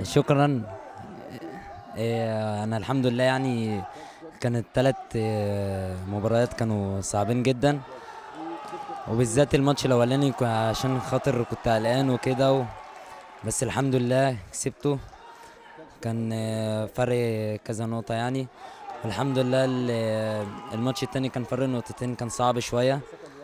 شكرا إيه، انا الحمد لله يعني كانت ثلاث مباريات كانوا صعبين جدا وبالذات الماتش الاولاني كو- عشان خاطر كنت قلقان وكده و... بس الحمد لله كسبته كان آه، فرق كذا نقطة يعني والحمد لله ال- الماتش التاني كان فرق نقطتين كان صعب شوية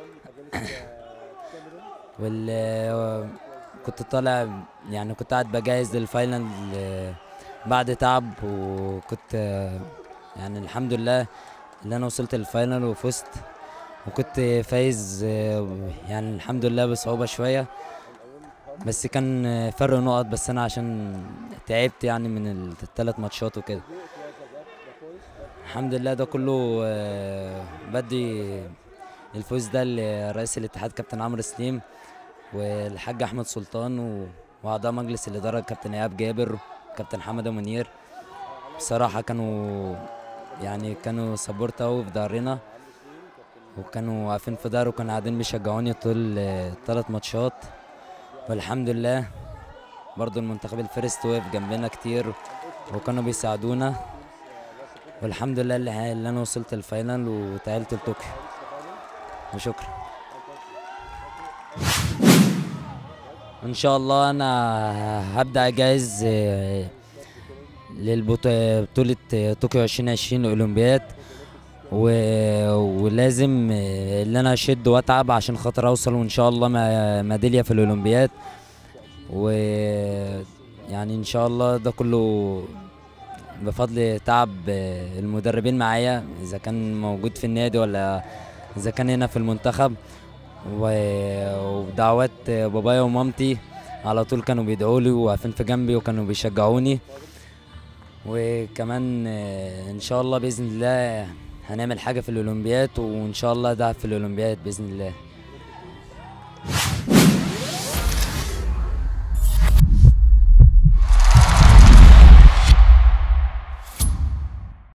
وال كنت طالع يعني كنت قاعد بجهز للفاينل آه، بعد تعب وكنت آه، يعني الحمد لله اللي انا وصلت للفاينل وفزت وكنت فايز آه، يعني الحمد لله بصعوبة شوية بس كان آه، فرق نقط بس انا عشان تعبت يعني من الثلاث ماتشات وكده الحمد لله ده كله آه، بدي الفوز ده لرئيس الاتحاد كابتن عمرو سليم والحاج احمد سلطان و- واعضاء مجلس الاداره كابتن ايهاب جابر وكابتن حماده منير بصراحه كانوا يعني كانوا سبورت قوي في ظهرنا وكانوا واقفين في ظهري وكانوا قاعدين بيشجعوني طول الثلاث ماتشات والحمد لله برضو المنتخب الفيرست وقف جنبنا كتير وكانوا بيساعدونا والحمد لله اللي اللي انا وصلت الفاينل وتأهلت لطوكيو وشكرا ان شاء الله انا هبدا اجهز آه، للبطولة طوكيو 2020 الاولمبياد و- ولازم آه، اللي انا اشد واتعب عشان خاطر اوصل وان شاء الله ما- ميداليه في الاولمبياد و يعني ان شاء الله ده كله بفضل تعب آه، المدربين معايا اذا كان موجود في النادي ولا اذا كان هنا في المنتخب و- ودعوات بابايا ومامتي على طول كانوا بيدعوا لي وواقفين في جنبي وكانوا بيشجعوني وكمان آه، ان شاء الله باذن الله هنعمل حاجه في الاولمبياد وان شاء الله ده في الاولمبياد باذن الله